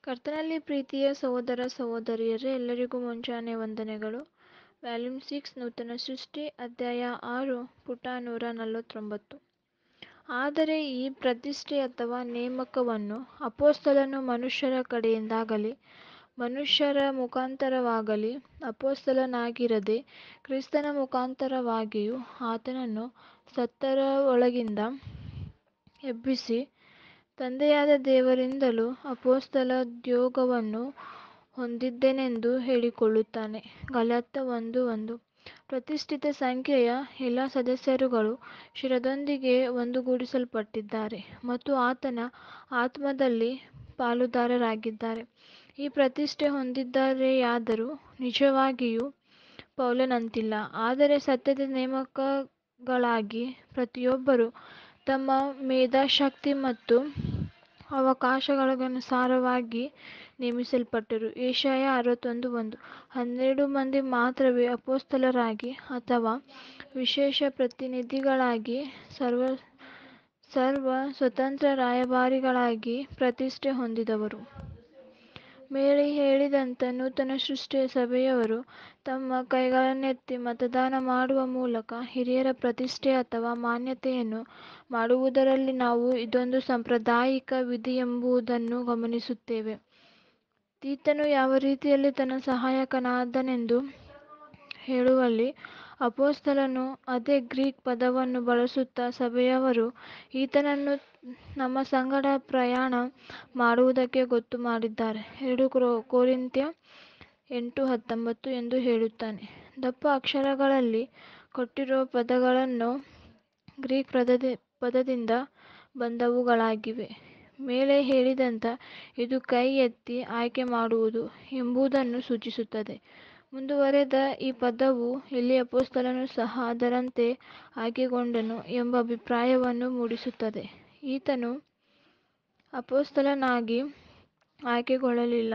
ಕರ್ತನಲ್ಲಿ ಪ್ರೀತಿಯ ಸಹೋದರ ಸಹೋದರಿಯರೇ ಎಲ್ಲರಿಗೂ ಮುಂಜಾನೆ ವಂದನೆಗಳು ವ್ಯಾಲ್ಯೂಮ್ ಸಿಕ್ಸ್ ನೂತನ ಸೃಷ್ಟಿ ಅಧ್ಯಾಯ ಆರು ಪುಟ ನೂರ ನಲವತ್ತೊಂಬತ್ತು ಆದರೆ ಈ ಪ್ರತಿಷ್ಠೆ ಅಥವಾ ನೇಮಕವನ್ನು ಅಪೊಸ್ತಲನು ಮನುಷ್ಯರ ಕಡೆಯಿಂದಾಗಲಿ ಮನುಷ್ಯರ ಮುಖಾಂತರವಾಗಲಿ ಅಪೊಸ್ತಲನಾಗಿರದೆ ಕ್ರಿಸ್ತನ ಮುಖಾಂತರವಾಗಿಯೂ ಆತನನ್ನು ಸತ್ತರ ಒಳಗಿಂದ ಎಬ್ಬಿಸಿ ತಂದೆಯಾದ ದೇವರಿಂದಲೂ ಅಪೊಸ್ತಲೋದ್ಯೋಗವನ್ನು ಹೊಂದಿದ್ದೇನೆಂದು ಹೇಳಿಕೊಳ್ಳುತ್ತಾನೆ ಗಲಾತ್ಯ ಒಂದು ಒಂದು ಪ್ರತಿಷ್ಠಿತ ಸಂಖ್ಯೆಯ ಎಲ್ಲ ಸದಸ್ಯರುಗಳು ಶಿರದೊಂದಿಗೆ ಒಂದುಗೂಡಿಸಲ್ಪಟ್ಟಿದ್ದಾರೆ ಮತ್ತು ಆತನ ಆತ್ಮದಲ್ಲಿ ಪಾಲುದಾರರಾಗಿದ್ದಾರೆ ಈ ಪ್ರತಿಷ್ಠೆ ಹೊಂದಿದ್ದಾರೆಯಾದರೂ ನಿಜವಾಗಿಯೂ ಪೌಲನಂತಿಲ್ಲ ಆದರೆ ಸತ್ಯದ ನೇಮಕಗಳಾಗಿ ಪ್ರತಿಯೊಬ್ಬರೂ ತಮ್ಮ ಮೇಧಾಶಕ್ತಿ ಮತ್ತು ಅವಕಾಶಗಳಿಗನುಸಾರವಾಗಿ ನೇಮಿಸಲ್ಪಟ್ಟರು ಯೆಶಾಯ ಅರವತ್ತೊಂದು ಒಂದು ಹನ್ನೆರಡು ಮಂದಿ ಮಾತ್ರವೇ ಅಪೊಸ್ತಲರಾಗಿ ಅಥವಾ ವಿಶೇಷ ಪ್ರತಿನಿಧಿಗಳಾಗಿ ಸರ್ವ ಸರ್ವ ಸ್ವತಂತ್ರ ರಾಯಭಾರಿಗಳಾಗಿ ಪ್ರತಿಷ್ಠೆ ಹೊಂದಿದವರು ಮೇಲೆ ಹೇಳಿದಂಥ ನೂತನ ಸೃಷ್ಟಿಯ ಸಭೆಯವರು ತಮ್ಮ ಕೈಗಳನ್ನೆತ್ತಿ ಮತದಾನ ಮಾಡುವ ಮೂಲಕ ಹಿರಿಯರ ಪ್ರತಿಷ್ಠೆ ಅಥವಾ ಮಾನ್ಯತೆಯನ್ನು ಮಾಡುವುದರಲ್ಲಿ ನಾವು ಇದೊಂದು ಸಾಂಪ್ರದಾಯಿಕ ವಿಧಿಯೆಂಬುದನ್ನು ಗಮನಿಸುತ್ತೇವೆ ತೀತನು ಯಾವ ರೀತಿಯಲ್ಲಿ ತನ್ನ ಸಹಾಯಕನಾದನೆಂದು ಹೇಳುವಲ್ಲಿ ಅಪೊಸ್ತಲನು ಅದೇ ಗ್ರೀಕ್ ಪದವನ್ನು ಬಳಸುತ್ತಾ ಸಭೆಯವರು ಈತನನ್ನು ನಮ್ಮ ಸಂಗಡ ಪ್ರಯಾಣ ಮಾಡುವುದಕ್ಕೆ ಗೊತ್ತು ಮಾಡಿದ್ದಾರೆ ಎರಡು ಕೊರಿಂಥ್ಯ ಎಂಟು ಹತ್ತೊಂಬತ್ತು ಎಂದು ಹೇಳುತ್ತಾನೆ ದಪ್ಪ ಅಕ್ಷರಗಳಲ್ಲಿ ಕೊಟ್ಟಿರುವ ಪದಗಳನ್ನು ಗ್ರೀಕ್ ಪದದ ಪದದಿಂದ ಬಂದವುಗಳಾಗಿವೆ ಮೇಲೆ ಹೇಳಿದಂಥ ಇದು ಕೈ ಎತ್ತಿ ಆಯ್ಕೆ ಮಾಡುವುದು ಎಂಬುದನ್ನು ಸೂಚಿಸುತ್ತದೆ ಮುಂದುವರೆದ ಈ ಪದವು ಇಲ್ಲಿ ಅಪೊಸ್ತಲನು ಸಹ ಅದರಂತೆ ಆಯ್ಕೆಗೊಂಡನು ಎಂಬ ಅಭಿಪ್ರಾಯವನ್ನು ಮೂಡಿಸುತ್ತದೆ ಈತನು ಅಪೊಸ್ತಲನಾಗಿ ಆಯ್ಕೆಗೊಳ್ಳಲಿಲ್ಲ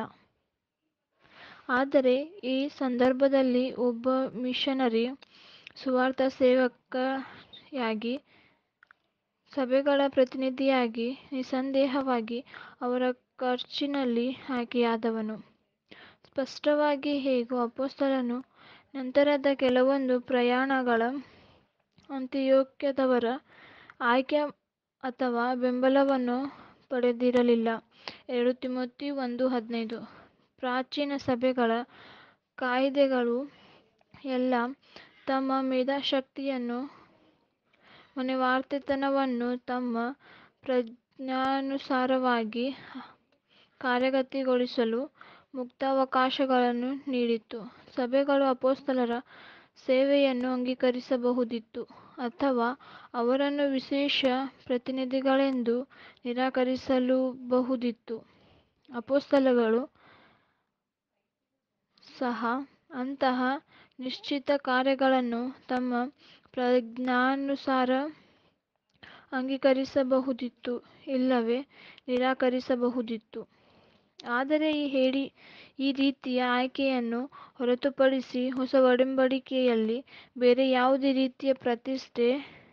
ಆದರೆ ಈ ಸಂದರ್ಭದಲ್ಲಿ ಒಬ್ಬ ಮಿಷನರಿ ಸುವಾರ್ಥ ಸೇವಕಯಾಗಿ ಸಭೆಗಳ ಪ್ರತಿನಿಧಿಯಾಗಿ ನಿಸ್ಸಂದೇಹವಾಗಿ ಅವರ ಖರ್ಚಿನಲ್ಲಿ ಆಯ್ಕೆಯಾದವನು ಸ್ಪಷ್ಟವಾಗಿ ಹೇಗೋ ಅಪೊಸ್ತಲನು ನಂತರದ ಕೆಲವೊಂದು ಪ್ರಯಾಣಗಳ ಅಂತಿಯೋಕ್ಯದವರ ಆಯ್ಕೆ ಅಥವಾ ಬೆಂಬಲವನ್ನು ಪಡೆದಿರಲಿಲ್ಲ ಎರಡು ತಿಮೋಥಿ ಒಂದು ಹದಿನೈದು ಪ್ರಾಚೀನ ಸಭೆಗಳ ಕಾಯಿದೆಗಳು ಎಲ್ಲ ತಮ್ಮ ಮೇಧಾಶಕ್ತಿಯನ್ನು ಮನೆವಾರ್ತೆತನವನ್ನು ತಮ್ಮ ಪ್ರಜ್ಞಾನುಸಾರವಾಗಿ ಕಾರ್ಯಗತಗೊಳಿಸಲು ಮುಕ್ತಾವಕಾಶಗಳನ್ನು ನೀಡಿತು ಸಭೆಗಳು ಅಪೊಸ್ತಲರ ಸೇವೆಯನ್ನು ಅಂಗೀಕರಿಸಬಹುದಿತ್ತು ಅಥವಾ ಅವರನ್ನು ವಿಶೇಷ ಪ್ರತಿನಿಧಿಗಳೆಂದು ನಿರಾಕರಿಸಲೂಬಹುದಿತ್ತು ಅಪೊಸ್ತಲಗಳು ಸಹ ಅಂತಹ ನಿಶ್ಚಿತ ಕಾರ್ಯಗಳನ್ನು ತಮ್ಮ ಪ್ರಜ್ಞಾನುಸಾರ ಅಂಗೀಕರಿಸಬಹುದಿತ್ತು ಇಲ್ಲವೇ ನಿರಾಕರಿಸಬಹುದಿತ್ತು ಆದರೆ ಈ ಹೇಳಿ ಈ ರೀತಿಯ ಆಯ್ಕೆಯನ್ನು ಹೊರತುಪಡಿಸಿ ಹೊಸ ಒಡಂಬಡಿಕೆಯಲ್ಲಿ ಬೇರೆ ಯಾವುದೇ ರೀತಿಯ ಪ್ರತಿಷ್ಠೆ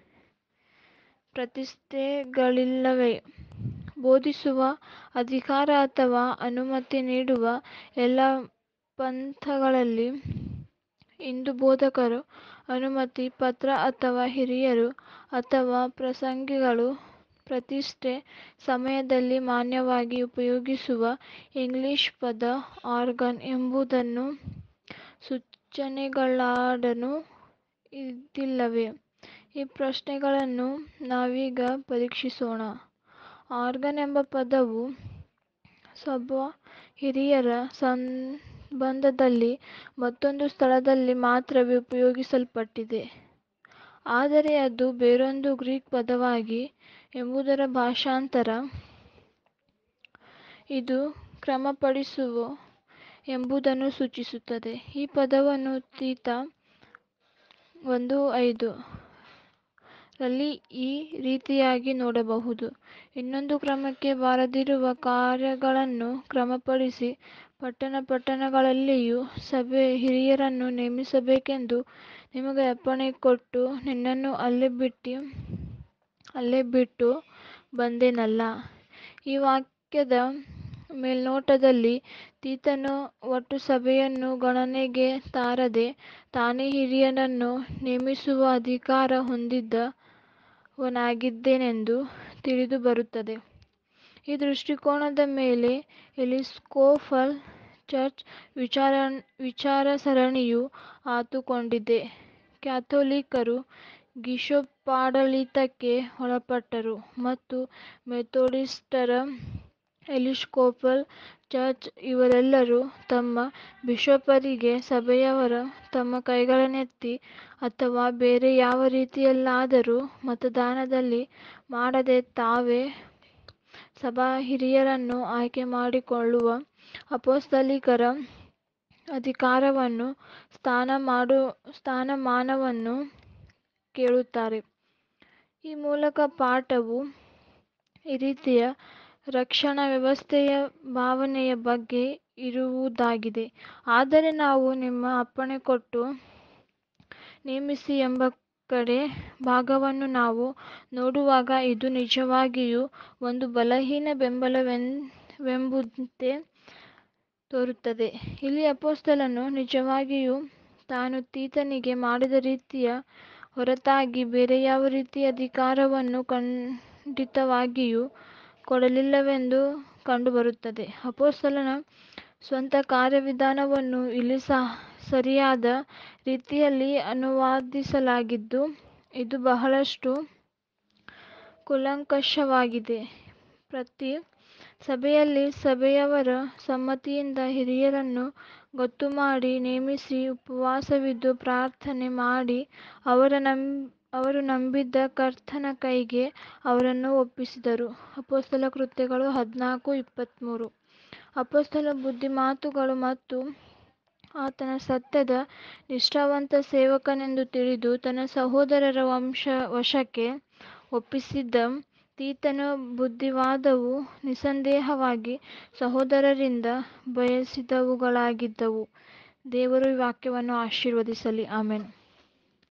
ಪ್ರತಿಷ್ಠೆಗಳಿಲ್ಲವೇ ಬೋಧಿಸುವ ಅಧಿಕಾರ ಅಥವಾ ಅನುಮತಿ ನೀಡುವ ಎಲ್ಲ ಪಂಥಗಳಲ್ಲಿ ಇಂದು ಬೋಧಕರು ಅನುಮತಿ ಪತ್ರ ಅಥವಾ ಹಿರಿಯರು ಅಥವಾ ಪ್ರಸಂಗಿಗಳು ಪ್ರತಿಷ್ಠೆ ಸಮಯದಲ್ಲಿ ಮಾನ್ಯವಾಗಿ ಉಪಯೋಗಿಸುವ ಇಂಗ್ಲಿಷ್ ಪದ ಆರ್ಗನ್ ಎಂಬುದನ್ನು ಸೂಚನೆಗಳಾಡನು ಇದಿಲ್ಲವೇ ಈ ಪ್ರಶ್ನೆಗಳನ್ನು ನಾವೀಗ ಪರೀಕ್ಷಿಸೋಣ ಆರ್ಗನ್ ಎಂಬ ಪದವು ಸಭಾ ಹಿರಿಯರ ಸಂಬಂಧದಲ್ಲಿ ಮತ್ತೊಂದು ಸ್ಥಳದಲ್ಲಿ ಮಾತ್ರವೇ ಉಪಯೋಗಿಸಲ್ಪಟ್ಟಿದೆ ಆದರೆ ಅದು ಬೇರೊಂದು ಗ್ರೀಕ್ ಪದವಾಗಿದೆ ಎಂಬುದರ ಭಾಷಾಂತರ ಇದು ಕ್ರಮಪಡಿಸುವ ಎಂಬುದನ್ನು ಸೂಚಿಸುತ್ತದೆ ಈ ಪದವನ್ನು ತೀತ ಒಂದು ಐದು ರಲ್ಲಿ ಈ ರೀತಿಯಾಗಿ ನೋಡಬಹುದು ಇನ್ನೊಂದು ಕ್ರಮಕ್ಕೆ ಬಾರದಿರುವ ಕಾರ್ಯಗಳನ್ನು ಕ್ರಮಪಡಿಸಿ ಪಟ್ಟಣ ಪಟ್ಟಣಗಳಲ್ಲಿಯೂ ಸಭೆಯ ಹಿರಿಯರನ್ನು ನೇಮಿಸಬೇಕೆಂದು ನಿಮಗೆ ಅಪ್ಪಣೆ ಕೊಟ್ಟು ನಿನ್ನನ್ನು ಅಲ್ಲೇ ಬಿಟ್ಟು ಅಲ್ಲೇ ಬಿಟ್ಟು ಬಂದೆನಲ್ಲ ಈ ವಾಕ್ಯದ ಮೇಲ್ನೋಟದಲ್ಲಿ ತೀತನು ಒಟ್ಟು ಸಭೆಯನ್ನು ಗಣನೆಗೆ ತಾರದೆ ತಾನೇ ಹಿರಿಯರನ್ನು ನೇಮಿಸುವ ಅಧಿಕಾರ ಹೊಂದಿದವನಾಗಿದ್ದನೆಂದು ತಿಳಿದುಬರುತ್ತದೆ. ಈ ದೃಷ್ಟಿಕೋನದ ಮೇಲೆ ಎಪಿಸ್ಕೋಪಲ್ ಚರ್ಚ್ ವಿಚಾರಸರಣಿಯು ಆತುಕೊಂಡಿದೆ. ಕ್ಯಾಥೋಲಿಕರು ಬಿಷಪ್ಸಾಡಳಿತಕ್ಕೆ ಒಳಪಟ್ಟರು ಮತ್ತು ಮೆಥೋಡಿಸ್ಟರ ಎಪಿಸ್ಕೋಪಲ್ ಚರ್ಚ್ ಇವರೆಲ್ಲರೂ ತಮ್ಮ ಬಿಷಪ್ಪರಿಗೆ ಸಭೆಯವರು ತಮ್ಮ ಕೈಗಳನ್ನೆತ್ತಿ ಅಥವಾ ಬೇರೆ ಯಾವ ರೀತಿಯಲ್ಲಾದರೂ ಮತದಾನದಲ್ಲಿ ಮಾಡದೆ ತಾವೇ ಸಭಾಹಿರಿಯರನ್ನು ಆಯ್ಕೆಮಾಡಿಕೊಳ್ಳುವ ಅಪೊಸ್ತಲಿಕ ಅಧಿಕಾರವನ್ನೂ ಸ್ಥಾನಮಾನವನ್ನೂ ಕೇಳುತ್ತಾರೆ. ಈ ಮೂಲ ಪಾಠವು ಈ ರೀತಿಯ ರಕ್ಷಣಾ ವ್ಯವಸ್ಥೆಯ ಭಾವನೆಯ ಬಗ್ಗೆ ಇರುವುದಾಗಿದೆ. ಆದರೆ ನಾವು ನಿಮ್ಮ ಅಪ್ಪಣೆಕೊಟ್ಟು ನೇಮಿಸಿ ಎಂಬ ಕಡೇ ಭಾಗವನ್ನು ನಾವು ನೋಡುವಾಗ ಇದು ನಿಜವಾಗಿಯೂ ಒಂದು ಬಲಹೀನ ಬೆಂಬಲವೆಂಬಂತೆ ತೋರುತ್ತದೆ. ಇಲ್ಲಿ ಅಪೊಸ್ತಲನು ನಿಜವಾಗಿಯೂ ತಾನು ತೀತನಿಗೆ ಮಾಡಿದ ರೀತಿಯ ಹೊರತಾಗಿ ಬೇರೆ ಯಾವ ರೀತಿಯ ಅಧಿಕಾರವನ್ನೂ ಖಂಡಿತವಾಗಿಯೂ ಕೊಡಲಿಲ್ಲವೆಂದು ಕಂಡುಬರುತ್ತದೆ. ಅಪೊಸ್ತಲನ ಸ್ವಂತ ಕಾರ್ಯವಿಧಾನವನ್ನು ಇಲ್ಲಿ ಸರಿಯಾದ ರೀತಿಯಲ್ಲಿ ಅನುವಾದಿಸಲಾಗಿದ್ದು, ಇದು ಬಹಳಷ್ಟು ಕೂಲಂಕಷವಾಗಿದೆ. ಪ್ರತಿ ಸಭೆಯಲ್ಲಿ ಸಭೆಯವರ ಸಮ್ಮತಿಯಿಂದ ಹಿರಿಯರನ್ನು ಗೊತ್ತುಮಾಡಿ ನೇಮಿಸಿ ಉಪವಾಸವಿದ್ದು ಪ್ರಾರ್ಥನೆ ಮಾಡಿ ಅವರು ನಂಬಿದ್ದ ಕರ್ತನ ಕೈಗೆ ಅವರನ್ನು ಒಪ್ಪಿಸಿದರು. ಅಪೊಸ್ತಲ ಕೃತ್ಯಗಳು ಹದಿನಾಲ್ಕು ಇಪ್ಪತ್ತಮೂರು. ಅಪೊಸ್ತಲನ ಬುದ್ಧಿಮಾತುಗಳು ಮತ್ತು ಆತನು ಸತ್ಯದ ನಿಷ್ಠಾವಂತ ಸೇವಕನೆಂದು ತಿಳಿದು ತನ್ನ ಸಹೋದರರ ವಶಕ್ಕೆ ಒಪ್ಪಿಸಿದ್ದ ತೀತನ ಬುದ್ಧಿವಾದವು ನಿಸ್ಸಂದೇಹವಾಗಿ ಸಹೋದರರಿಂದ ಬಯಸಿದವುಗಳಾಗಿದ್ದವು. ದೇವರು ಈ ವಾಕ್ಯವನ್ನು ಆಶೀರ್ವದಿಸಲಿ. ಆಮೆನ್.